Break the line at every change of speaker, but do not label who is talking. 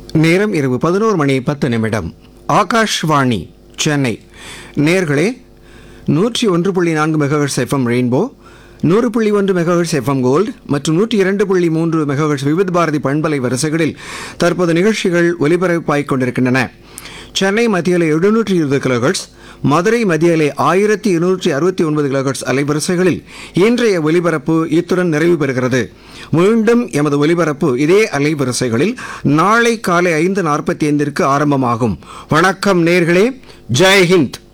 நேரம் இரவு பதினோரு மணி பத்து நிமிடம் ஆகாஷ்வாணி சென்னை நேர்களே நூற்றி ஒன்று புள்ளி நான்கு மெகாஹெர்ட்ஸ் எஃப்எம் ரெயின்போ நூறு புள்ளி ஒன்று மெகாஹெர்ட்ஸ் எஃப்எம் கோல்டு மற்றும் நூற்றி இரண்டு புள்ளி மூன்று மெகாஹெர்ட்ஸ் விவித் பாரதி பண்பலை வரிசைகளில் தற்போது நிகழ்ச்சிகள் ஒலிபரப்பாகிக் கொண்டிருக்கின்றன சென்னை மத்தியிலே எழுநூற்றி இருபது கிலோஹெர்ட்ஸ் மதுரை மத்தியிலே ஆயிரத்தி இருநூற்றி அறுபத்தி ஒன்பது கிலோஹெர்ட்ஸ் அலைவரிசைகளில் இன்றைய ஒலிபரப்பு இத்துடன் நிறைவு பெறுகிறது மீண்டும் எமது ஒலிபரப்பு இதே அலைவரிசைகளில் நாளை காலை ஐந்து நாற்பத்தி ஐந்திற்கு ஆரம்பமாகும் வணக்கம் நேர்களே ஜெய் ஹிந்த்